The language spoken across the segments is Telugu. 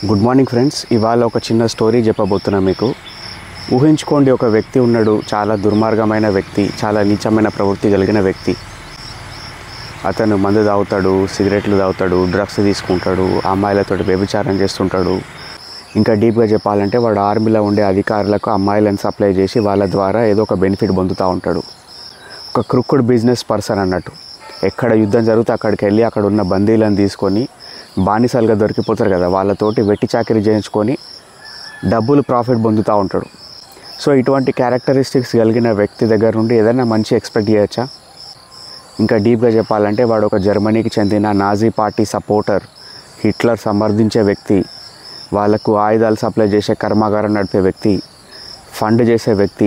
గుడ్ మార్నింగ్ ఫ్రెండ్స్ ఇవాళ ఒక చిన్న స్టోరీ చెప్పబోతున్నా మీకు ఊహించుకోండి ఒక వ్యక్తి ఉన్నాడు చాలా దుర్మార్గమైన వ్యక్తి చాలా నీచమైన ప్రవృత్తి కలిగిన వ్యక్తి అతను మందు తాగుతాడు సిగరెట్లు తాగుతాడు డ్రగ్స్ తీసుకుంటాడు అమ్మాయిలతో వ్యభిచారం చేస్తుంటాడు ఇంకా డీప్గా చెప్పాలంటే వాడు ఆర్మీలో ఉండే అధికారులకు అమ్మాయిలను సప్లై చేసి వాళ్ళ ద్వారా ఏదో ఒక బెనిఫిట్ పొందుతూ ఉంటాడు ఒక క్రుక్కుడ్ బిజినెస్ పర్సన్ అన్నట్టు ఎక్కడ యుద్ధం జరిగితే అక్కడికి వెళ్ళి అక్కడ ఉన్న బందీలను తీసుకొని బానిసలుగా దొరికిపోతారు కదా వాళ్ళతోటి వెట్టి చాకరీ చేయించుకొని డబ్బులు ప్రాఫిట్ పొందుతూ ఉంటాడు సో ఇటువంటి క్యారెక్టరిస్టిక్స్ కలిగిన వ్యక్తి దగ్గర నుండి ఏదైనా మంచి ఎక్స్పెక్ట్ చేయొచ్చా ఇంకా డీప్గా చెప్పాలంటే వాడు ఒక జర్మనీకి చెందిన నాజీ పార్టీ సపోర్టర్ హిట్లర్ సమర్థించే వ్యక్తి వాళ్ళకు ఆయుధాలు సప్లై చేసే కర్మాగారం నడిపే వ్యక్తి ఫండ్ చేసే వ్యక్తి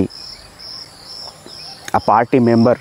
ఆ పార్టీ మెంబర్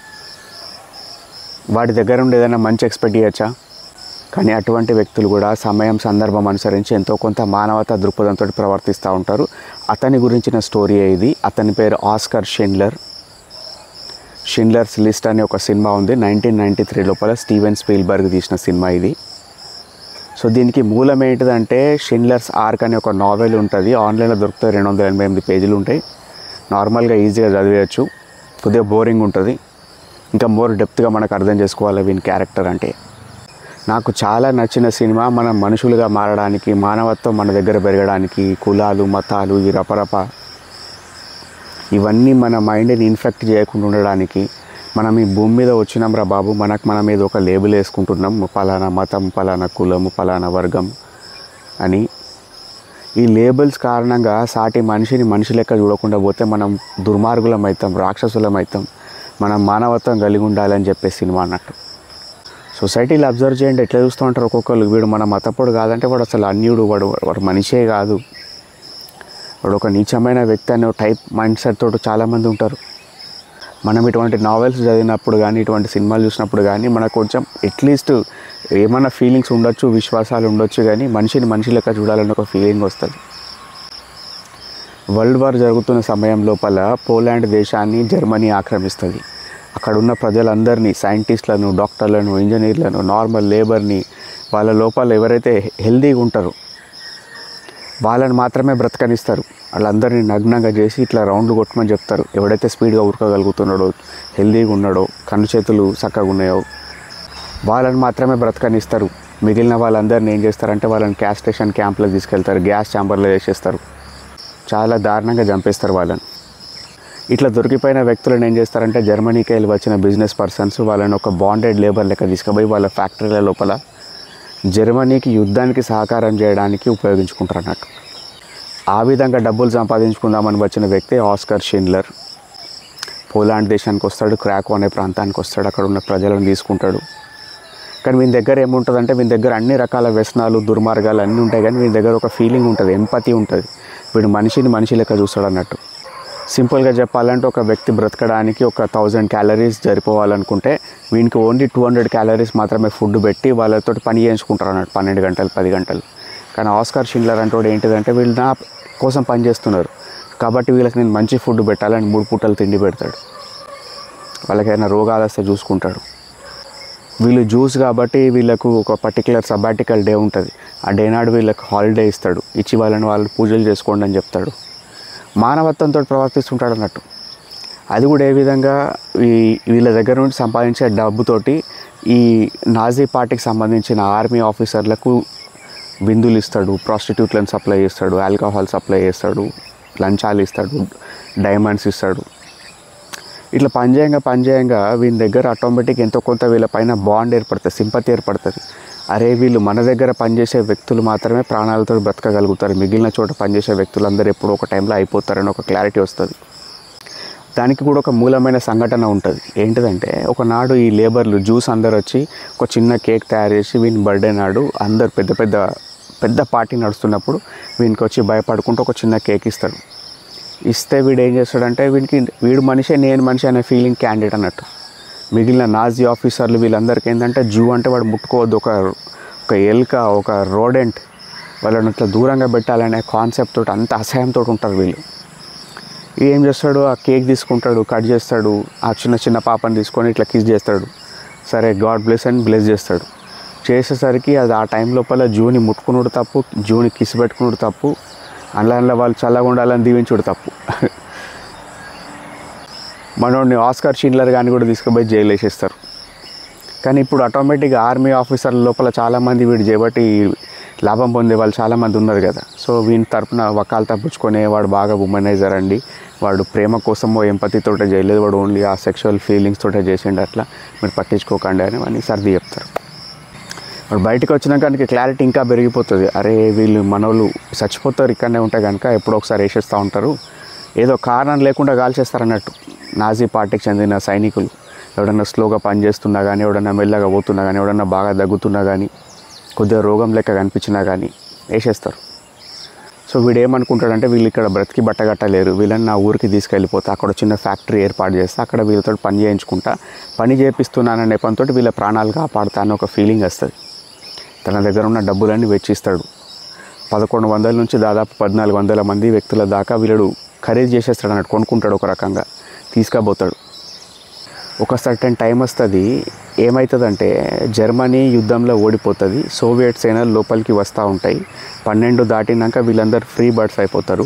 వాడి దగ్గర నుండి ఏదైనా మంచి ఎక్స్పెక్ట్ చేయొచ్చా కానీ అటువంటి వ్యక్తులు కూడా సమయం సందర్భం అనుసరించి ఎంతో కొంత మానవతా దృక్పథంతో ప్రవర్తిస్తూ ఉంటారు అతని గురించిన స్టోరీ ఇది అతని పేరు ఆస్కర్ షిండ్లర్ షిండ్లర్స్ లిస్ట్ అనే ఒక సినిమా ఉంది నైన్టీన్ నైంటీ త్రీ లోపల స్టీవెన్ స్పీల్బర్గ్ తీసిన సినిమా ఇది సో దీనికి మూలం ఏంటిదంటే షిండ్లర్స్ ఆర్క్ అనే ఒక నావెల్ ఉంటుంది ఆన్లైన్లో దొరుకుతాయి రెండు వందల ఎనభై ఎనిమిది పేజీలు ఉంటాయి నార్మల్గా ఈజీగా చదివేయచ్చు కొద్దిగా బోరింగ్ ఉంటుంది ఇంకా మోర్ డెప్త్గా మనకు అర్థం చేసుకోవాలి వీని క్యారెక్టర్ అంటే నాకు చాలా నచ్చిన సినిమా మనం మనుషులుగా మారడానికి మానవత్వం మన దగ్గర పెరగడానికి కులాలు మతాలు ఈ రపరప ఇవన్నీ మన మైండ్ని ఇన్ఫెక్ట్ చేయకుండా ఉండడానికి మనం ఈ భూమి మీద వచ్చినాం రా బాబు మనకు మన మీద ఒక లేబుల్ వేసుకుంటున్నాం పలానా మతం పలానా కులము పలానా వర్గం అని ఈ లేబుల్స్ కారణంగా సాటి మనిషిని మనిషి లెక్క చూడకుండా పోతే మనం దుర్మార్గులం అవుతాం రాక్షసులం అవుతాం మనం మానవత్వం కలిగి ఉండాలని చెప్పే సినిమా అన్నట్టు సొసైటీలో అబ్జర్వ్ చేయండి ఎట్లా చూస్తూ ఉంటారు ఒక్కొక్కరు వీడు మన మతపోడు కాదంటే వాడు అసలు అన్యుడు వాడు వాడు మనిషే కాదు వాడు ఒక నీచమైన వ్యక్తి అనే టైప్ మైండ్ సెట్ తోటి చాలామంది ఉంటారు మనం ఇటువంటి నావెల్స్ చదివినప్పుడు కానీ ఇటువంటి సినిమాలు చూసినప్పుడు కానీ మనకు కొంచెం అట్లీస్ట్ ఏమైనా ఫీలింగ్స్ ఉండొచ్చు విశ్వాసాలు ఉండొచ్చు కానీ మనిషిని మనిషి లెక్క చూడాలని ఒక ఫీలింగ్ వస్తుంది వరల్డ్ వార్ జరుగుతున్న సమయం లోపల పోలాండ్ దేశాన్ని జర్మనీ ఆక్రమిస్తుంది అక్కడ ఉన్న ప్రజలందరినీ సైంటిస్టులను డాక్టర్లను ఇంజనీర్లను నార్మల్ లేబర్ని వాళ్ళ లోపల ఎవరైతే హెల్దీగా ఉంటారో వాళ్ళని మాత్రమే బ్రతకనిస్తారు వాళ్ళందరినీ నగ్నంగా చేసి ఇట్లా రౌండ్లు కొట్టమని చెప్తారు ఎవడైతే స్పీడ్గా ఉరకగలుగుతున్నాడో హెల్దీగా ఉన్నాడో కన్ను చేతులు చక్కగా ఉన్నాయో వాళ్ళని మాత్రమే బ్రతకనిస్తారు మిగిలిన వాళ్ళందరినీ ఏం చేస్తారంటే వాళ్ళని గ్యాస్ స్టేషన్ క్యాంప్లోకి తీసుకెళ్తారు గ్యాస్ ఛాంబర్లో వేసేస్తారు చాలా దారుణంగా చంపేస్తారు వాళ్ళని ఇట్లా దొరికిపోయిన వ్యక్తులను ఏం చేస్తారంటే జర్మనీకి వెళ్ళి వచ్చిన బిజినెస్ పర్సన్స్ వాళ్ళని ఒక బాండెడ్ లేబర్ లెక్క తీసుకుపోయి వాళ్ళ ఫ్యాక్టరీల లోపల జర్మనీకి యుద్ధానికి సహకారం చేయడానికి ఉపయోగించుకుంటారు అన్నట్టు ఆ విధంగా డబ్బులు సంపాదించుకుందామని వచ్చిన వ్యక్తి ఆస్కర్ షిండ్లర్ పోలాండ్ దేశానికి వస్తాడు క్రాకో అనే ప్రాంతానికి వస్తాడు అక్కడ ఉన్న ప్రజలను తీసుకుంటాడు కానీ వీని దగ్గర ఏముంటుందంటే వీని దగ్గర అన్ని రకాల వ్యసనాలు దుర్మార్గాలు అన్నీ ఉంటాయి కానీ వీని దగ్గర ఒక ఫీలింగ్ ఉంటుంది ఎంపతి ఉంటుంది వీడు మనిషిని మనిషి లెక్క చూస్తాడు అన్నట్టు సింపుల్గా చెప్పాలంటే ఒక వ్యక్తి బ్రతకడానికి ఒక థౌజండ్ క్యాలరీస్ సరిపోవాలనుకుంటే వీనికి ఓన్లీ టూ హండ్రెడ్ క్యాలరీస్ మాత్రమే ఫుడ్ పెట్టి వాళ్ళతో పని చేయించుకుంటారు అన్నట్టు పన్నెండు గంటలు పది గంటలు కానీ ఆస్కార్ షిండ్లర్ అంటే ఏంటిదంటే వీళ్ళు నా కోసం పని చేస్తున్నారు కాబట్టి వీళ్ళకి నేను మంచి ఫుడ్ పెట్టాలని మూడు పూటలు తిండి పెడతాడు వాళ్ళకైనా రోగాలు వస్తే చూసుకుంటాడు వీళ్ళు జ్యూస్ కాబట్టి వీళ్ళకు ఒక పర్టికులర్ సబాటికల్ డే ఉంటుంది ఆ డే నాడు వీళ్ళకి హాలిడే ఇస్తాడు ఇచ్చి వాళ్ళని వాళ్ళు పూజలు చేసుకోండి అని చెప్తాడు మానవత్వంతో ప్రవర్తిస్తుంటాడు అన్నట్టు అది కూడా ఏ విధంగా ఈ వీళ్ళ దగ్గర నుండి సంపాదించే డబ్బుతోటి ఈ నాజీ పార్టీకి సంబంధించిన ఆర్మీ ఆఫీసర్లకు బిందులు ఇస్తాడు ప్రాస్టిట్యూట్లను సప్లై చేస్తాడు ఆల్కహాల్ సప్లై చేస్తాడు లంచాలు ఇస్తాడు డైమండ్స్ ఇస్తాడు ఇట్లా పనిచేయంగా పనిచేయంగా వీని దగ్గర ఆటోమేటిక్ ఎంతో కొంత వీళ్ళ పైన బాండ్ ఏర్పడుతుంది సింపతి ఏర్పడుతుంది అరే వీళ్ళు మన దగ్గర పనిచేసే వ్యక్తులు మాత్రమే ప్రాణాలతో బ్రతకగలుగుతారు మిగిలిన చోట పనిచేసే వ్యక్తులందరూ ఎప్పుడో ఒక టైంలో అయిపోతారని ఒక క్లారిటీ వస్తుంది దానికి కూడా ఒక మూలమైన సంఘటన ఉంటుంది ఏంటిదంటే ఒకనాడు ఈ లేబర్లు జ్యూస్ అందరు వచ్చి ఒక చిన్న కేక్ తయారు చేసి వీని బర్త్డే నాడు అందరు పెద్ద పెద్ద పెద్ద పార్టీ నడుస్తున్నప్పుడు వీనికి వచ్చి భయపడుకుంటూ ఒక చిన్న కేక్ ఇస్తాడు ఇస్తే వీడు ఏం చేస్తాడంటే వీడికి వీడు మనిషే నేను మనిషి అనే ఫీలింగ్ క్యాండిడేట్ అన్నట్టు మిగిలిన నాజీ ఆఫీసర్లు వీళ్ళందరికీ ఏంటంటే జూ అంటే వాడు ముట్టుకోవద్దు ఒక ఒక ఎలుక ఒక రోడెంట్ వాళ్ళని ఇట్లా దూరంగా పెట్టాలనే కాన్సెప్ట్ తోటి అంత అసహ్యంతో ఉంటారు వీళ్ళు ఏం చేస్తాడు ఆ కేక్ తీసుకుంటాడు కట్ చేస్తాడు ఆ చిన్న చిన్న పాపని తీసుకొని ఇట్లా కిస్ చేస్తాడు సరే గాడ్ బ్లెస్ అని బ్లెస్ చేస్తాడు చేసేసరికి అది ఆ టైం లోపల జూని ముట్టుకునుడు తప్పు జూని కిసి పెట్టుకునుడు తప్పు అందులో అందులో వాళ్ళు చల్లగా ఉండాలని దీవించుడు తప్పు మనోడిని ఆస్కర్ షిండ్లర్ కానీ కూడా తీసుకుపోయి జైలు వేసేస్తారు కానీ ఇప్పుడు ఆటోమేటిక్గా ఆర్మీ ఆఫీసర్ల లోపల చాలామంది వీడు చేపట్టి లాభం పొందే వాళ్ళు చాలామంది ఉన్నారు కదా సో వీని తరపున వకాలు తప్పించుకునే వాడు బాగా ఉమెనైజర్ అండి వాడు ప్రేమ కోసమో ఎంపతితోటే చేయలేదు వాడు ఓన్లీ ఆ సెక్షువల్ ఫీలింగ్స్ తోటే చేసిండు అట్లా మీరు పట్టించుకోకండి అని వాడిని సర్ది చెప్తారు వాడు బయటకు వచ్చినాక ఆయనకి క్లారిటీ ఇంకా పెరిగిపోతుంది అరే వీళ్ళు మనోళ్ళు చచ్చిపోతారు ఇక్కడనే ఉంటే కనుక ఎప్పుడో ఒకసారి వేసేస్తూ ఉంటారు ఏదో కారణం లేకుండా కాల్చేస్తారు అన్నట్టు నాజీ పార్టీకి చెందిన సైనికులు ఎవడన్నా స్లోగా పనిచేస్తున్నా కానీ ఎవడన్నా మెల్లగా పోతున్నా కానీ ఎవడన్నా బాగా దగ్గుతున్నా కానీ కొద్దిగా రోగం లెక్క కనిపించినా కానీ వేసేస్తారు సో వీడు ఏమనుకుంటాడంటే వీళ్ళు ఇక్కడ బ్రతికి బట్టగట్టలేరు వీళ్ళని నా ఊరికి తీసుకెళ్ళిపోతే అక్కడ చిన్న ఫ్యాక్టరీ ఏర్పాటు చేస్తే అక్కడ వీళ్ళతో పని చేయించుకుంటా పని చేపిస్తున్నాననే నెపంతో వీళ్ళ ప్రాణాలు కాపాడుతా అని ఒక ఫీలింగ్ వస్తుంది తన దగ్గర ఉన్న డబ్బులన్నీ వెచ్చిస్తాడు పదకొండు వందల నుంచి దాదాపు పద్నాలుగు వందల మంది వ్యక్తుల దాకా వీళ్ళు ఖరీదు చేసేస్తాడు అన్నట్టు కొనుక్కుంటాడు ఒక రకంగా తీసుకుపోతాడు ఒక సర్టెన్ టైం వస్తుంది ఏమవుతుందంటే జర్మనీ యుద్ధంలో ఓడిపోతుంది సోవియట్ సేనలు లోపలికి వస్తూ ఉంటాయి పన్నెండు దాటినాక వీళ్ళందరూ ఫ్రీ బర్డ్స్ అయిపోతారు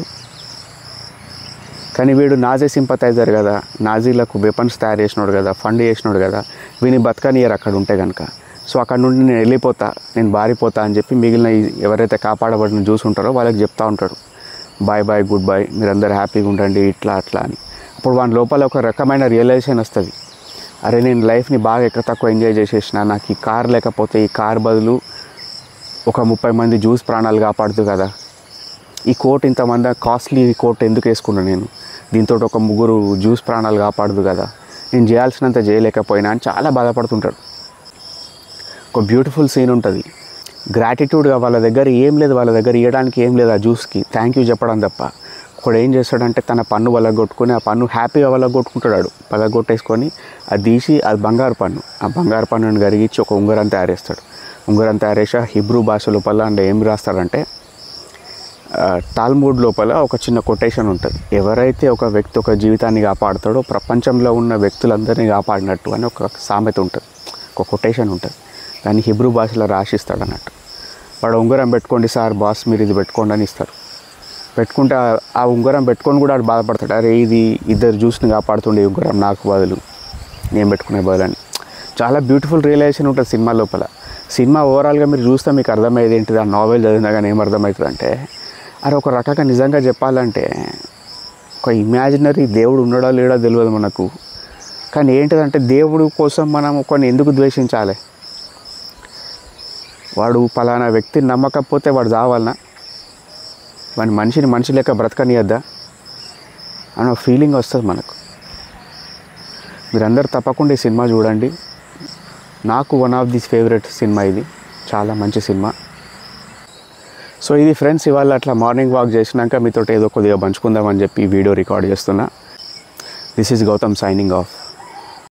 కానీ వీడు నాజీ సింపతైజర్ కదా నాజీలకు వెపన్స్ తయారు చేసినాడు కదా ఫండ్ చేసినాడు కదా వీని బతకనియరు అక్కడ ఉంటే కనుక సో అక్కడ నుండి నేను వెళ్ళిపోతా నేను బారిపోతా అని చెప్పి మిగిలిన ఈ ఎవరైతే కాపాడబడిన చూసుంటారో వాళ్ళకి చెప్తా ఉంటాడు బాయ్ బాయ్ గుడ్ బాయ్ మీరందరూ హ్యాపీగా ఉండండి ఇట్లా అట్లా అని అప్పుడు వాని లోపల ఒక రకమైన రియలైజేషన్ వస్తుంది అరే నేను లైఫ్ని బాగా ఎక్కువ తక్కువ ఎంజాయ్ చేసేసిన నాకు ఈ కార్ లేకపోతే ఈ కార్ బదులు ఒక ముప్పై మంది జ్యూస్ ప్రాణాలు కాపాడుతూ కదా ఈ కోట్ ఇంతమంది కాస్ట్లీ కోట్ ఎందుకు వేసుకున్నాను నేను దీంతో ఒక ముగ్గురు జ్యూస్ ప్రాణాలు కాపాడదు కదా నేను చేయాల్సినంత చేయలేకపోయినా అని చాలా బాధపడుతుంటాడు ఒక బ్యూటిఫుల్ సీన్ ఉంటుంది గ్రాటిట్యూడ్గా వాళ్ళ దగ్గర ఏం లేదు వాళ్ళ దగ్గర ఇవ్వడానికి ఏం లేదు ఆ జ్యూస్కి థ్యాంక్ యూ చెప్పడం తప్ప ఒకడు ఏం చేస్తాడంటే తన పన్ను వలగొట్టుకొని ఆ పన్ను హ్యాపీగా వలగొట్టుకుంటాడు పలగొట్టేసుకొని అది తీసి అది బంగారు పన్ను ఆ బంగారు పన్నుని కరిగించి ఒక ఉంగరం తయారు చేస్తాడు ఉంగరం తయారు చేసి ఆ హిబ్రూ భాష లోపల అంటే ఏం రాస్తాడంటే ఆ, టాల్మూడ్ లోపల ఒక చిన్న కొటేషన్ ఉంటుంది ఎవరైతే ఒక వ్యక్తి ఒక జీవితాన్ని కాపాడుతాడో ప్రపంచంలో ఉన్న వ్యక్తులందరినీ కాపాడినట్టు అని ఒక సామెత ఉంటుంది ఒక కొటేషన్ ఉంటుంది దాన్ని హిబ్రూ భాషలో రాసిస్తాడు అన్నట్టు వాడు ఉంగరం పెట్టుకోండి సార్ బాస్ మీరు ఇది పెట్టుకోండి అని ఇస్తారు పెట్టుకుంటే ఆ- ఆ ఉంగరం పెట్టుకొని కూడా వాడు బాధపడతాడు అరే ఇది ఇద్దరు జ్యూస్ని కాపాడుతుండే ఈ ఉంగరం నాకు బదులు నేను పెట్టుకునే బదులు అని చాలా బ్యూటిఫుల్ రియలైజేషన్ ఉంటుంది సినిమా లోపల సినిమా ఓవరాల్గా మీరు చూస్తే మీకు అర్థమయ్యేది ఏంటిది ఆ నావెల్ చదివినా కానీ ఏం అర్థమవుతుంది అంటే అరే ఒక రకంగా నిజంగా చెప్పాలంటే ఒక ఇమాజినరీ దేవుడు ఉన్నాడో లేడో తెలియదు మనకు కానీ ఏంటిదంటే దేవుడు కోసం మనం కొన్ని ఎందుకు ద్వేషించాలి వాడు పలానా వ్యక్తిని నమ్మకపోతే వాడు చావాలనా వాడి మనిషిని మనిషి లెక్క బ్రతకనియద్దా అని ఒక ఫీలింగ్ వస్తుంది మనకు మీరందరూ తప్పకుండా ఈ సినిమా చూడండి నాకు one of the favourite cinema ఇది చాలా మంచి సినిమా సో ఇది ఫ్రెండ్స్ ఇవాళ అట్లా మార్నింగ్ వాక్ చేసినాక మీతో ఏదో కొద్దిగా పంచుకుందామని చెప్పి ఈ వీడియో రికార్డ్ చేస్తున్నా this is Gautam signing of